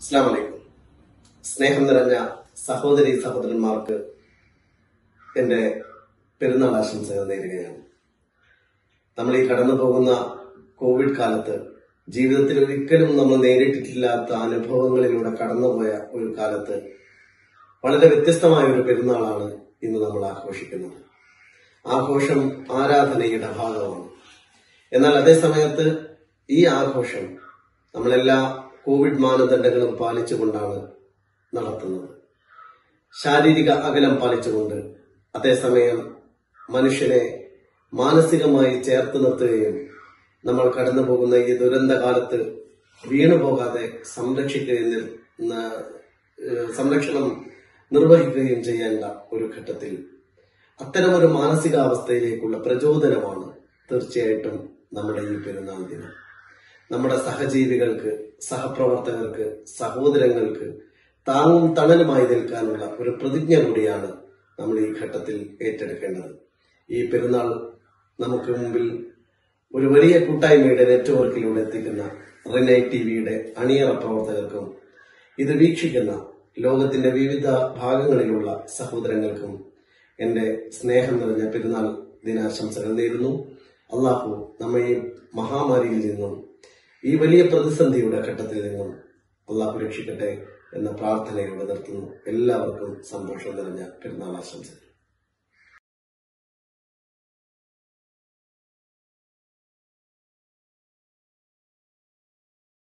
അസ്ലാം വലൈക്കും സ്നേഹം നിറഞ്ഞ സഹോദരി സഹോദരന്മാർക്ക് എന്റെ പെരുന്നാൾ ആശംസകൾ നേരുകയാണ് നമ്മൾ ഈ കടന്നു പോകുന്ന കോവിഡ് കാലത്ത് ജീവിതത്തിൽ ഒരിക്കലും നമ്മൾ നേരിട്ടിട്ടില്ലാത്ത അനുഭവങ്ങളിലൂടെ കടന്നുപോയ ഒരു കാലത്ത് വളരെ വ്യത്യസ്തമായ ഒരു പെരുന്നാളാണ് ഇന്ന് നമ്മൾ ആഘോഷിക്കുന്നത് ആഘോഷം ആരാധനയുടെ ഭാഗമാണ് എന്നാൽ അതേ സമയത്ത് ഈ ആഘോഷം നമ്മളെല്ലാ കോവിഡ് മാനദണ്ഡങ്ങളും പാലിച്ചുകൊണ്ടാണ് നടത്തുന്നത് ശാരീരിക അകലം പാലിച്ചുകൊണ്ട് അതേസമയം മനുഷ്യനെ മാനസികമായി ചേർത്ത് നിർത്തുകയും നമ്മൾ കടന്നു പോകുന്ന ഈ ദുരന്ത കാലത്ത് വീണു പോകാതെ സംരക്ഷിക്കുകയും നിർ- ന- ഏഹ് സംരക്ഷണം നിർവഹിക്കുകയും ചെയ്യേണ്ട ഒരു ഘട്ടത്തിൽ അത്തരമൊരു മാനസികാവസ്ഥയിലേക്കുള്ള പ്രചോദനമാണ് തീർച്ചയായിട്ടും നമ്മുടെ ഈ പെരുന്നാൾ ദിനം നമ്മുടെ സഹജീവികൾക്ക് സഹപ്രവർത്തകർക്ക് സഹോദരങ്ങൾക്ക് താങ്ങും തണലുമായി നിൽക്കാനുള്ള ഒരു പ്രതിജ്ഞ കൂടിയാണ് നമ്മൾ ഈ ഘട്ടത്തിൽ ഏറ്റെടുക്കേണ്ടത് ഈ പെരുന്നാൾ നമുക്ക് മുമ്പിൽ ഒരു വലിയ കൂട്ടായ്മയുടെ നെറ്റ്വർക്കിലൂടെ എത്തിക്കുന്ന റിനൈ ടിവിയുടെ അണിയറ പ്രവർത്തകർക്കും ഇത് വീക്ഷിക്കുന്ന ലോകത്തിന്റെ വിവിധ ഭാഗങ്ങളിലുള്ള സഹോദരങ്ങൾക്കും എന്റെ സ്നേഹം നിറഞ്ഞ പെരുന്നാൾ ദിനാശംസകൾ നേരുന്നു അള്ളാഹു നമ്മെ ഈ മഹാമാരിയിൽ നിന്നും ഈ വലിയ പ്രതിസന്ധിയുടെ ഘട്ടത്തിൽ നിന്നും അള്ളാഹു രക്ഷിക്കട്ടെ എന്ന പ്രാർത്ഥനയോടെ നിർത്തുന്നു എല്ലാവർക്കും സന്തോഷം നിറഞ്ഞ പെരുന്നാൾ ആശംസകൾ